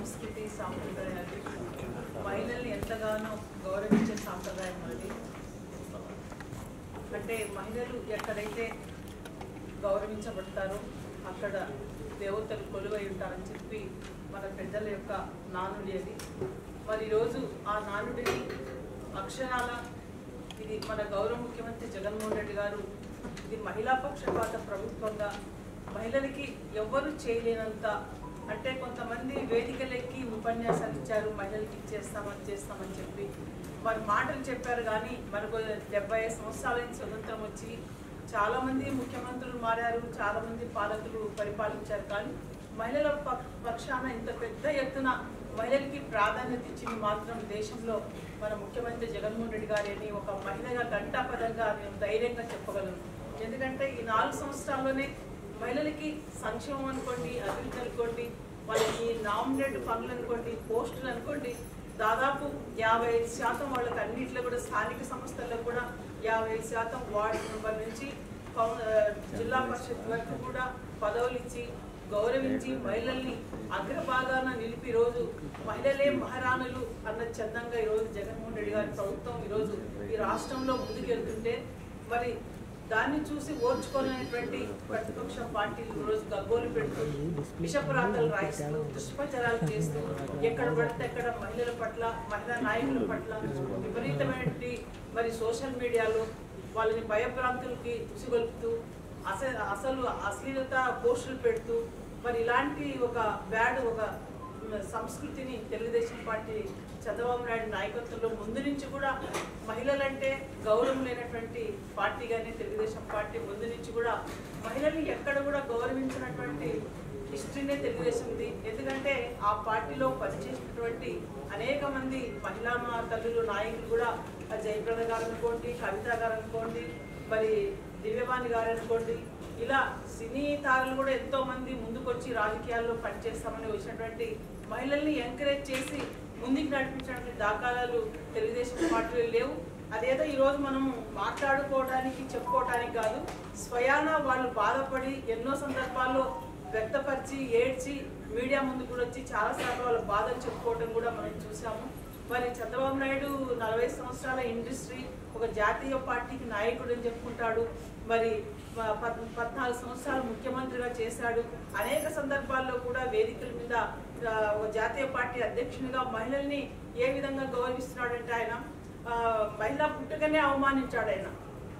సంస్కృతి సాంప్రదాయాలు మహిళల్ని ఎంతగానో గౌరవించే సాంప్రదాయం అది అంటే మహిళలు ఎక్కడైతే గౌరవించబడతారో అక్కడ దేవతలు కొలువై ఉంటారని చెప్పి మన పెద్దల యొక్క నానుడి అది మరి ఈరోజు ఆ నానుడిని అక్షరాల ఇది మన గౌరవ ముఖ్యమంత్రి జగన్మోహన్ రెడ్డి గారు ఇది మహిళా పక్షపాత ప్రభుత్వంగా మహిళలకి ఎవ్వరూ చేయలేనంత అంటే కొంతమంది వేదికలెక్కి ఉపన్యాసాలు ఇచ్చారు మహిళలకి ఇచ్చేస్తామని చేస్తామని చెప్పి వారి మాటలు చెప్పారు కానీ మనకు డెబ్బై ఐదు సంవత్సరాల నుంచి స్వతంత్రం వచ్చి చాలా మంది ముఖ్యమంత్రులు మారారు చాలా మంది పాలకులు పరిపాలించారు కానీ మహిళల పక్- పక్షాన ఇంత పెద్ద ఎత్తున మహిళలకి ప్రాధాన్యత ఇచ్చింది మాత్రం దేశంలో మన ముఖ్యమంత్రి జగన్మోహన్ రెడ్డి గారి అని ఒక మహిళగా గంటాపదంగా నేను ధైర్యంగా చెప్పగలను ఎందుకంటే ఈ నాలుగు సంవత్సరాల్లోనే మహిళలకి సంక్షేమం అనుకోండి అభివృద్ధి అనుకోండి వాళ్ళకి నామినేట్ పనులు అనుకోండి పోస్టులు అనుకోండి దాదాపు యాభై ఐదు శాతం వాళ్ళకి అన్నింటిలో కూడా స్థానిక సంస్థల్లో కూడా యాభై ఐదు శాతం వార్డు మెంబర్ నుంచి కౌన్- ఆ, జిల్లా పరిషత్ వరకు కూడా పదవులు ఇచ్చి గౌరవించి మహిళల్ని అగ్రభాగాన నిలిపి రోజు మహిళలే మహారాణులు అన్న చందంగా ఈరోజు జగన్మోహన్ రెడ్డి గారి ప్రభుత్వం ఈరోజు ఈ రాష్ట్రంలో ముందుకెళ్తుంటే మరి దాన్ని చూసి ఓర్చుకోలేనటువంటి ప్రతిపక్ష పార్టీలు ఈరోజు గగ్గోలు పెడుతూ విషపురాతలు రాయిస్తూ దుష్ప్రచారాలు చేస్తూ ఎక్కడ పడితే అక్కడ మహిళల పట్ల మహిళా నాయకుల పట్ల విపరీతమైనటువంటి మరి సోషల్ మీడియాలో వాళ్ళని భయభ్రాంతులకి ఉసిగొల్పుతూ అసలు అసలు అశ్లీలత పోస్టులు పెడుతూ మరి ఇలాంటి ఒక బ్యాడ్ ఒక మ్, సంస్కృతిని తెలుగుదేశం పార్టీ చంద్రబాబు నాయుడు నాయకత్వంలో ముందు నుంచి కూడా మహిళలంటే గౌరవం లేనటువంటి పార్టీగానే తెలుగుదేశం పార్టీ ముందు నుంచి కూడా మహిళల్ని ఎక్కడ కూడా గౌరవించినటువంటి హిస్టరీనే తెలుగుదేశంది ఎందుకంటే ఆ పార్టీలో పనిచేసినటువంటి అనేక మంది మహిళా మా తల్లులు నాయకులు కూడా ఆ జయప్రద గారు అనుకోండి కవిత గారు అనుకోండి మరి దివ్యవాణి గారు అనుకోండి ఇలా సినీ తారలు కూడా ఎంతో మంది ముందుకొచ్చి రాజకీయాల్లో పనిచేస్తామని వచ్చినటువంటి మహిళల్ని ఎంకరేజ్ చేసి ముందుకు నడిపించినటువంటి దాఖలాలు తెలుగుదేశం పార్టీలో లేవు అదేదో ఈరోజు మనం మాట్లాడుకోవడానికి చెప్పుకోవడానికి కాదు స్వయాన వాళ్ళు బాధపడి ఎన్నో సందర్భాల్లో వ్యక్తపరిచి ఏడ్చి మీడియా ముందు కూడా వచ్చి చాలాసార్లు వాళ్ళ బాధలు చెప్పుకోవడం కూడా మనం చూసాము మరి చంద్రబాబు నాయుడు నలభై సంవత్సరాల ఇండస్ట్రీ ఒక జాతీయ పార్టీకి నాయకుడు అని చెప్పుకుంటాడు మరి ప- పద్- పద్నాలుగు సంవత్సరాలు ముఖ్యమంత్రిగా చేశాడు అనేక సందర్భాల్లో కూడా వేదికల మీద ఆ, ఒక జాతీయ పార్టీ అధ్యక్షునిగా మహిళల్ని ఏ విధంగా గౌరవిస్తున్నాడంటే ఆయన ఆ, మహిళా పుట్టుకనే అవమానించాడు ఆయన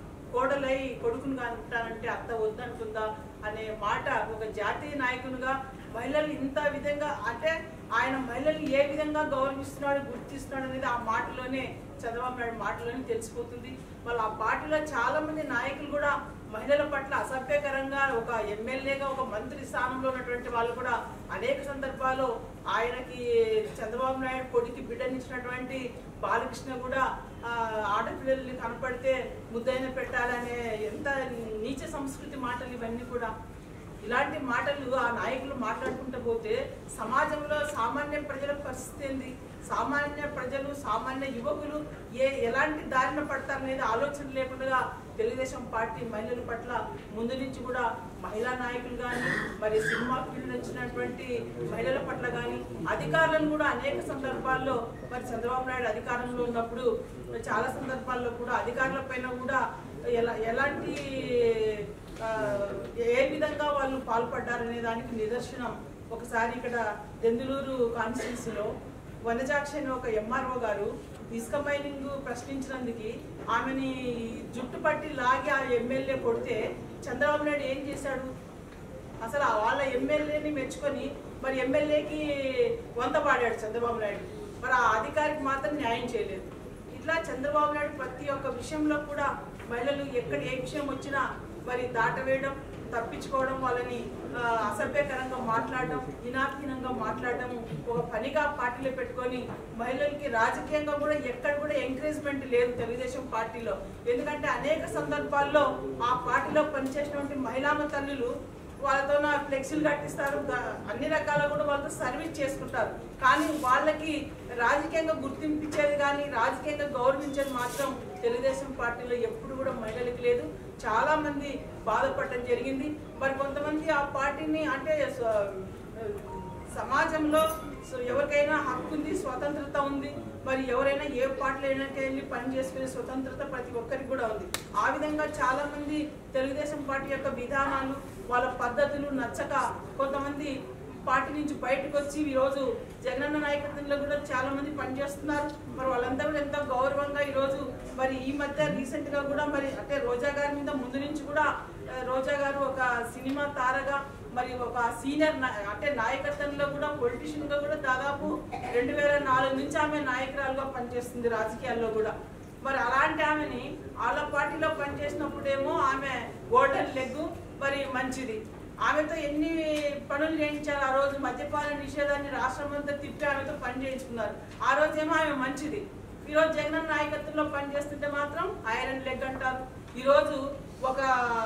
కోడలై కొడుకును కానుంటానంటే అత్త వద్దంటుందా అనే మాట ఒక జాతీయ నాయకునిగా మహిళలు ఇంత విధంగా అంటే ఆయన మహిళల్ని ఏ విధంగా గౌరవిస్తున్నాడు గుర్తిస్తున్నాడు అనేది ఆ మాటలోనే చంద్రబాబు నాయుడు మాటలోనే తెలిసిపోతుంది వాళ్ళ ఆ పార్టీలో చాలా మంది నాయకులు కూడా మహిళల పట్ల అసభ్యకరంగా ఒక ఎమ్మెల్యేగా ఒక మంత్రి స్థానంలో ఉన్నటువంటి వాళ్ళు కూడా అనేక సందర్భాల్లో ఆయనకి చంద్రబాబు నాయుడు కొడుకు బిడ్డనిచ్చినటువంటి బాలకృష్ణ కూడా ఆ, ఆడపిల్లల్ని కనపడితే ముద్దైన పెట్టాలనే ఎంత నీచ సంస్కృతి మాటలు ఇవన్నీ కూడా ఇలాంటి మాటలు ఆ నాయకులు మాట్లాడుకుంటూ పోతే సమాజంలో సామాన్య ప్రజల పరిస్థితి ఏంది సామాన్య ప్రజలు సామాన్య యువకులు ఏ ఎలాంటి దారిన పడతారనేది ఆలోచన లేకుండా తెలుగుదేశం పార్టీ మహిళల పట్ల ముందు నుంచి కూడా మహిళా నాయకులు కానీ మరి సినిమా ఫీల్డ్ వచ్చినటువంటి మహిళల పట్ల కానీ అధికారులను కూడా అనేక సందర్భాల్లో మరి చంద్రబాబు నాయుడు అధికారంలో ఉన్నప్పుడు చాలా సందర్భాల్లో కూడా అధికారుల పైన కూడా ఎలా ఎలాంటి ఆ, ఏ విధంగా వాళ్ళు పాల్పడ్డారనే దానికి నిదర్శనం ఒకసారి ఇక్కడ దెందులూరు కాన్స్టిట్యున్సీలో వనజాక్షి అనే ఒక ఎంఆర్ఓ గారు ఇసుక మైనింగ్ ప్రశ్నించినందుకు ఆమెని జుట్టు పట్టి లాగి ఆ ఎమ్మెల్యే కొడితే చంద్రబాబు నాయుడు ఏం చేశాడు అసలు ఆ వాళ్ళ ఎమ్మెల్యేని మెచ్చుకొని మరి ఎమ్మెల్యేకి వంత పాడాడు చంద్రబాబు నాయుడు మరి ఆ అధికారికి మాత్రం న్యాయం చేయలేదు ఇట్లా చంద్రబాబు నాయుడు ప్రతి ఒక్క విషయంలో కూడా మహిళలు ఎక్కడ ఏ విషయం వచ్చినా మరి దాటవేయడం తప్పించుకోవడం వాళ్ళని ఆ, అసభ్యకరంగా మాట్లాడడం ఇనాధీనంగా మాట్లాడడం ఒక పనిగా పార్టీలో పెట్టుకొని మహిళలకి రాజకీయంగా కూడా ఎక్కడ కూడా ఎంకరేజ్మెంట్ లేదు తెలుగుదేశం పార్టీలో ఎందుకంటే అనేక సందర్భాల్లో ఆ పార్టీలో పనిచేసినటువంటి మహిళామ తల్లులు వాళ్ళతో నా ఫ్లెక్సీలు కట్టిస్తారు దా- అన్ని రకాల కూడా వాళ్ళతో సర్వీస్ చేసుకుంటారు కానీ వాళ్ళకి రాజకీయంగా గుర్తింపించేది కానీ రాజకీయంగా గౌరవించేది మాత్రం తెలుగుదేశం పార్టీలో ఎప్పుడు కూడా మహిళలకు లేదు చాలా మంది బాధపడటం జరిగింది మరి కొంతమంది ఆ పార్టీని అంటే స- సమాజంలో సో ఎవరికైనా హక్కు ఉంది స్వతంత్రత ఉంది మరి ఎవరైనా ఏ పార్టీలో అయినా వెళ్ళి పని చేసుకునే స్వతంత్రత ప్రతి ఒక్కరికి కూడా ఉంది ఆ విధంగా చాలా మంది తెలుగుదేశం పార్టీ యొక్క విధానాలు వాళ్ళ పద్ధతులు నచ్చక కొంతమంది పార్టీ నుంచి బయటకు వచ్చి ఈరోజు జగనన్న నాయకత్వంలో కూడా చాలా మంది పనిచేస్తున్నారు మరి వాళ్ళంతా కూడా ఎంతో గౌరవంగా ఈరోజు మరి ఈ మధ్య రీసెంట్ గా కూడా మరి అంటే రోజా గారి మీద ముందు నుంచి కూడా ఆ, రోజా గారు ఒక సినిమా తారగా మరి ఒక సీనియర్ నా- అంటే నాయకత్వంలో కూడా పొలిటీషియన్ గా కూడా దాదాపు రెండు వేల నాలుగు నుంచి ఆమె నాయకురాలుగా పనిచేస్తుంది రాజకీయాల్లో కూడా మరి అలాంటి ఆమెని వాళ్ళ పార్టీలో పనిచేసినప్పుడేమో ఆమె గోల్డెన్ లెగ్ మరి మంచిది ఆమెతో ఎన్ని పనులు చేయించారు ఆ రోజు మద్యపాన నిషేధాన్ని రాష్ట్రం అంతా తిప్పి ఆమెతో పని చేయించుకున్నారు ఆ రోజేమో ఆమె మంచిది ఈరోజు జగన్ నాయకత్వంలో పనిచేస్తుంటే మాత్రం ఐరన్ లెగ్ అంటారు ఈరోజు ఒక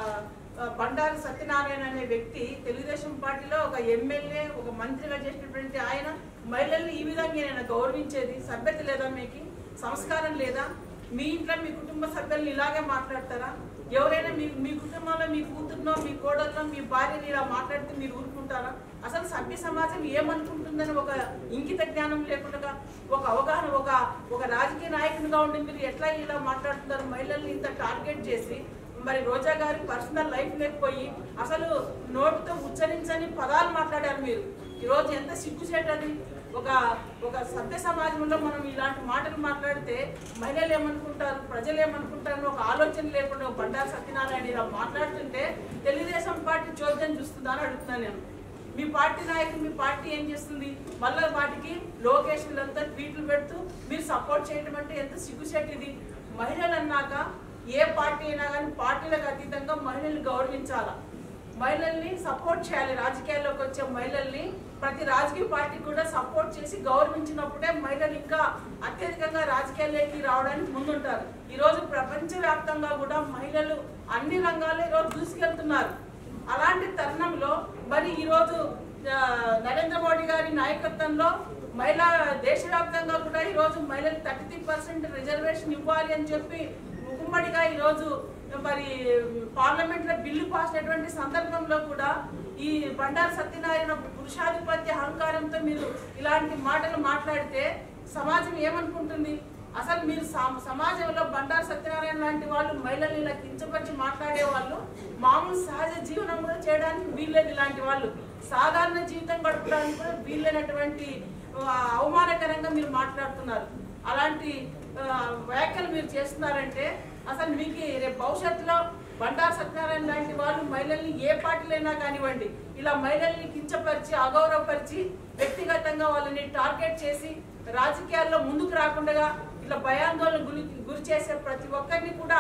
ఆ, బండారు సత్యనారాయణ అనే వ్యక్తి తెలుగుదేశం పార్టీలో ఒక ఎమ్మెల్యే ఒక మంత్రిగా చేసినటువంటి ఆయన మహిళల్ని ఈ విధంగా నేను గౌరవించేది సభ్యత లేదా మీకు సంస్కారం లేదా మీ ఇంట్లో మీ కుటుంబ సభ్యులను ఇలాగే మాట్లాడతారా ఎవరైనా మీ మీ కుటుంబంలో మీ కూతురునో మీ కోడల్లో మీ భార్యని ఇలా మాట్లాడితే మీరు ఊరుకుంటారా అసలు సభ్య సమాజం ఏమనుకుంటుందని ఒక ఇంకిత జ్ఞానం లేకుండా ఒక అవగాహన ఒక ఒక రాజకీయ నాయకునిగా ఉండి మీరు ఎట్లా ఇలా మాట్లాడుతున్నారు మహిళల్ని ఇంత టార్గెట్ చేసి మరి రోజా గారి పర్సనల్ లైఫ్ లేకపోయి అసలు నోటితో ఉచ్చరించని పదాలు మాట్లాడారు మీరు ఈరోజు ఎంత సిగ్గుచేటది ఒక ఒక సభ్య సమాజంలో మనం ఇలాంటి మాటలు మాట్లాడితే మహిళలు ఏమనుకుంటారు ప్రజలు ఏమనుకుంటారు ఒక ఆలోచన లేకుండా ఒక బండారు సత్యనారాయణ ఇలా మాట్లాడుతుంటే తెలుగుదేశం పార్టీ చోద్యం చూస్తుందా అని అడుగుతున్నాను నేను మీ పార్టీ నాయకులు మీ పార్టీ ఏం చేస్తుంది మళ్ళీ వాటికి లోకేషన్లంతా ట్వీట్లు పెడుతూ మీరు సపోర్ట్ చేయడం అంటే ఎంత సిగ్గుచేటు ఇది మహిళలు అన్నాక ఏ పార్టీ అయినా కానీ పార్టీలకు అతీతంగా మహిళల్ని గౌరవించాలా మహిళల్ని సపోర్ట్ చేయాలి రాజకీయాల్లోకి వచ్చే మహిళల్ని ప్రతి రాజకీయ పార్టీ కూడా సపోర్ట్ చేసి గౌరవించినప్పుడే మహిళలు ఇంకా అత్యధికంగా రాజకీయాల్లోకి రావడానికి ముందుంటారు ఈరోజు ప్రపంచవ్యాప్తంగా కూడా మహిళలు అన్ని రంగాల్లో ఈరోజు దూసుకెళ్తున్నారు అలాంటి తరుణంలో మరి ఈరోజు ఆ, నరేంద్ర మోడీ గారి నాయకత్వంలో మహిళా దేశవ్యాప్తంగా కూడా ఈరోజు మహిళలకు థర్టీ త్రీ పర్సెంట్ రిజర్వేషన్ ఇవ్వాలి అని చెప్పి ఉమ్మడిగా ఈరోజు మరి పార్లమెంట్ లో బిల్లు పాస్ అయినటువంటి సందర్భంలో కూడా ఈ బండారు సత్యనారాయణ పురుషాధిపత్య అహంకారంతో మీరు ఇలాంటి మాటలు మాట్లాడితే సమాజం ఏమనుకుంటుంది అసలు మీరు సమ- సమాజంలో బండారు సత్యనారాయణ లాంటి వాళ్ళు మహిళలు ఇలా కించపరిచి మాట్లాడే వాళ్ళు మామూలు సహజ జీవనం కూడా చేయడానికి వీల్లేదు ఇలాంటి వాళ్ళు సాధారణ జీవితం గడపడానికి కూడా వీల్లేనటువంటి ఆ, అవమానకరంగా మీరు మాట్లాడుతున్నారు అలాంటి ఆ, వ్యాఖ్యలు మీరు చేస్తున్నారంటే అసలు మీకు రేపు భవిష్యత్తులో బండారు సత్యనారాయణ లాంటి వాళ్ళు మహిళల్ని ఏ పార్టీలైనా కానివ్వండి ఇలా మహిళల్ని కించపరిచి అగౌరవపరిచి వ్యక్తిగతంగా వాళ్ళని టార్గెట్ చేసి రాజకీయాల్లో ముందుకు రాకుండా ఇలా భయాందోళన గురి గురి చేసే ప్రతి ఒక్కరిని కూడా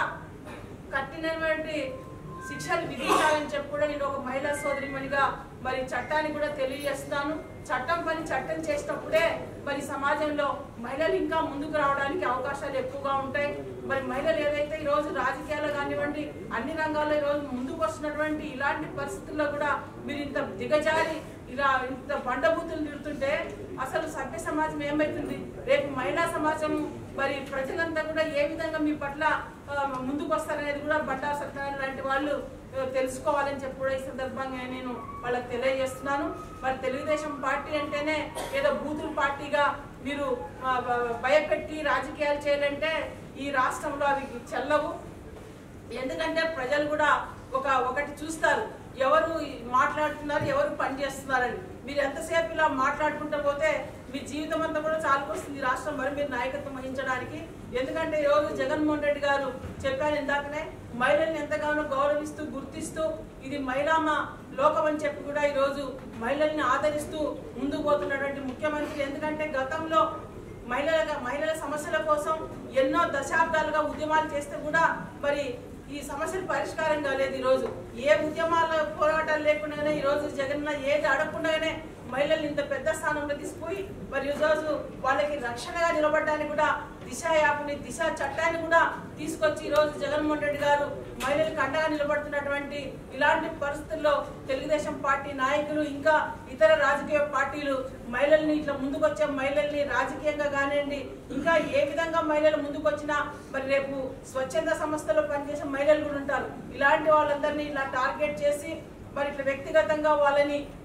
కఠినటువంటి శిక్షలు విధించాలని చెప్పి కూడా నేను ఒక మహిళా సోదరిమణిగా మరి చట్టాన్ని కూడా తెలియజేస్తున్నాను చట్టం పని చట్టం చేసినప్పుడే మరి సమాజంలో మహిళలు ఇంకా ముందుకు రావడానికి అవకాశాలు ఎక్కువగా ఉంటాయి మరి మహిళలు ఏదైతే ఈ రోజు రాజకీయాల్లో కానివ్వండి అన్ని రంగాల్లో ఈ రోజు ముందుకు వస్తున్నటువంటి ఇలాంటి పరిస్థితుల్లో కూడా మీరు ఇంత దిగజారి ఇలా ఇంత బండబూతులు తిడుతుంటే అసలు సభ్య సమాజం ఏమైతుంది రేపు మహిళా సమాజం మరి ప్రజలంతా కూడా ఏ విధంగా మీ పట్ల ఆ, ముందుకు వస్తారనేది కూడా బండా సత్యనారాయణ లాంటి వాళ్ళు ఆ, తెలుసుకోవాలని చెప్పి కూడా ఈ సందర్భంగా నేను వాళ్ళకి తెలియజేస్తున్నాను మరి తెలుగుదేశం పార్టీ అంటేనే ఏదో బూతుల పార్టీగా మీరు ఆ, భ- భయపెట్టి రాజకీయాలు చేయాలంటే ఈ రాష్ట్రంలో అవి చెల్లవు ఎందుకంటే ప్రజలు కూడా ఒక ఒకటి చూస్తారు ఎవరు మాట్లాడుతున్నారు ఎవరు పని చేస్తున్నారని మీరు ఎంతసేపు ఇలా మాట్లాడుకుంటూ పోతే మీ జీవితం అంతా కూడా చాలుకొస్తుంది ఈ రాష్ట్రం మరి మీరు నాయకత్వం వహించడానికి ఎందుకంటే ఈ రోజు జగన్మోహన్ రెడ్డి గారు చెప్పారు ఇందాకనే మహిళల్ని ఎంతగానో గౌరవిస్తూ గుర్తిస్తూ ఇది మహిళామ లోకం అని చెప్పి కూడా ఈ రోజు మహిళల్ని ఆదరిస్తూ ముందుకు పోతున్నటువంటి ముఖ్యమంత్రి ఎందుకంటే గతంలో మహిళల మహిళల సమస్యల కోసం ఎన్నో దశాబ్దాలుగా ఉద్యమాలు చేస్తే కూడా మరి ఈ సమస్యలు పరిష్కారం కాలేదు ఈ రోజు ఏ ఉద్యమాల పోరాటాలు లేకుండానే ఈ రోజు జగన్ ఏది అడగకుండానే మహిళల్ని ఇంత పెద్ద స్థానంలో తీసుకుపోయి మరి ఈ రోజు వాళ్ళకి రక్షణగా నిలబడడానికి కూడా దిశ యాప్ని దిశ చట్టాన్ని కూడా తీసుకొచ్చి ఈ రోజు జగన్మోహన్ రెడ్డి గారు మహిళలకు అండగా నిలబడుతున్నటువంటి ఇలాంటి పరిస్థితుల్లో తెలుగుదేశం పార్టీ నాయకులు ఇంకా ఇతర రాజకీయ పార్టీలు మహిళల్ని ఇట్లా ముందుకొచ్చే మహిళల్ని రాజకీయంగా కానివ్వండి ఇంకా ఏ విధంగా మహిళలు ముందుకొచ్చినా మరి రేపు స్వచ్ఛంద సంస్థలో పనిచేసే మహిళలు కూడా ఉంటారు ఇలాంటి వాళ్ళందరినీ ఇలా టార్గెట్ చేసి మరి ఇట్లా వ్యక్తిగతంగా వాళ్ళని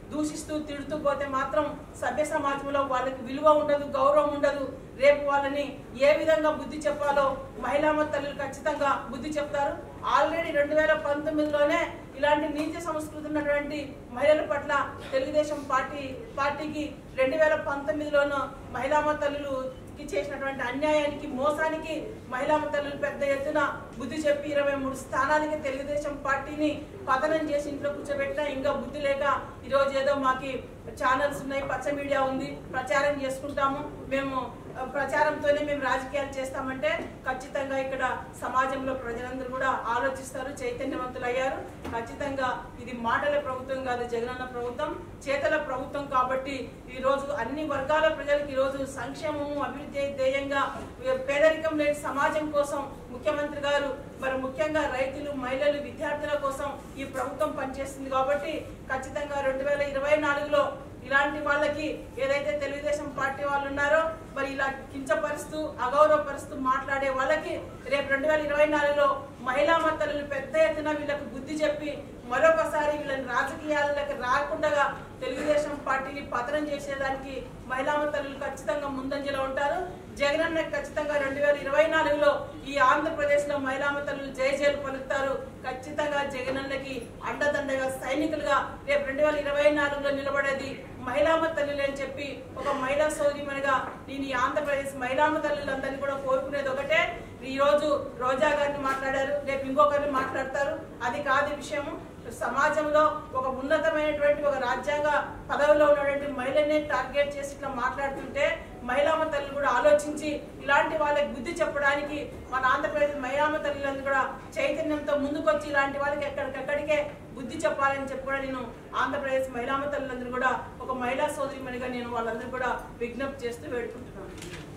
దూషిస్తూ తిడుతూ పోతే మాత్రం సభ్య సమాజంలో వాళ్ళకి విలువ ఉండదు గౌరవం ఉండదు రేపు వాళ్ళని ఏ విధంగా బుద్ధి చెప్పాలో మహిళామ తల్లులు ఖచ్చితంగా బుద్ధి చెప్తారు ఆల్రెడీ రెండు వేల పంతొమ్మిదిలోనే ఇలాంటి నీతి సంస్కృతి ఉన్నటువంటి మహిళల పట్ల తెలుగుదేశం పార్టీ పార్టీకి రెండు వేల పంతొమ్మిదిలోనూ మహిళామ తల్లులుకి చేసినటువంటి అన్యాయానికి మోసానికి మహిళా తల్లులు పెద్ద ఎత్తున బుద్ధి చెప్పి ఇరవై మూడు స్థానాలకి తెలుగుదేశం పార్టీని పతనం చేసి ఇంట్లో కూర్చోబెట్టినా ఇంకా బుద్ధి లేక ఈరోజు ఏదో మాకి ఛానల్స్ ఉన్నాయి పచ్చ మీడియా ఉంది ప్రచారం చేసుకుంటాము మేము ఆ, ప్రచారంతోనే మేము రాజకీయాలు చేస్తామంటే ఖచ్చితంగా ఇక్కడ సమాజంలో ప్రజలందరూ కూడా ఆలోచిస్తారు చైతన్యవంతులు అయ్యారు ఖచ్చితంగా ఇది మాటల ప్రభుత్వం కాదు జగనన్న ప్రభుత్వం చేతల ప్రభుత్వం కాబట్టి ఈ రోజు అన్ని వర్గాల ప్రజలకు ఈ రోజు సంక్షేమము అభివృద్ధి ధ్యేయంగా పేదరికం లేని సమాజం కోసం ముఖ్యమంత్రి గారు మరి ముఖ్యంగా రైతులు మహిళలు విద్యార్థుల కోసం ఈ ప్రభుత్వం పనిచేస్తుంది కాబట్టి ఖచ్చితంగా రెండు వేల ఇరవై నాలుగులో ఇలాంటి వాళ్ళకి ఏదైతే తెలుగుదేశం పార్టీ వాళ్ళు ఉన్నారో మరి ఇలా కించపరుస్తూ అగౌరవపరుస్తూ మాట్లాడే వాళ్ళకి రేపు రెండు వేల ఇరవై నాలుగులో మహిళా మద్దతులు పెద్ద ఎత్తున వీళ్ళకి బుద్ధి చెప్పి మరొకసారి వీళ్ళని రాజకీయాలకు రాకుండా తెలుగుదేశం పార్టీని పతనం చేసేదానికి మహిళా తల్లులు ఖచ్చితంగా ముందంజలో ఉంటారు జగనన్న ఖచ్చితంగా రెండు వేల ఇరవై నాలుగులో ఈ ఆంధ్రప్రదేశ్ లో మహిళా తల్లులు జయ జయలు పలుకుతారు ఖచ్చితంగా జగనన్నకి అండదండగా సైనికులుగా రేపు రెండు వేల ఇరవై నాలుగులో నిలబడేది మహిళామ తల్లులు అని చెప్పి ఒక మహిళా సోదరిమనిగా నేను ఈ ఆంధ్రప్రదేశ్ మహిళామ తల్లులందరినీ కూడా కోరుకునేది ఒకటే ఈ రోజు రోజా గారిని మాట్లాడారు రేపు ఇంకొకరిని మాట్లాడతారు అది కాదు విషయము సమాజంలో ఒక ఉన్నతమైనటువంటి ఒక రాజ్యాంగ పదవిలో ఉన్నటువంటి మహిళనే టార్గెట్ చేసి ఇట్లా మాట్లాడుతుంటే మహిళామ తల్లులు కూడా ఆలోచించి ఇలాంటి వాళ్ళకి బుద్ధి చెప్పడానికి మన ఆంధ్రప్రదేశ్ మహిళామ తల్లులందరూ కూడా చైతన్యంతో ముందుకొచ్చి ఇలాంటి వాళ్ళకి ఎక్కడికెక్కడికే బుద్ధి చెప్పాలని చెప్పి కూడా నేను ఆంధ్రప్రదేశ్ మహిళామ తల్లులందరూ కూడా ఒక మహిళా సోదరిమణిగా నేను వాళ్ళందరూ కూడా విజ్ఞప్తి చేస్తూ వేడుకుంటున్నాను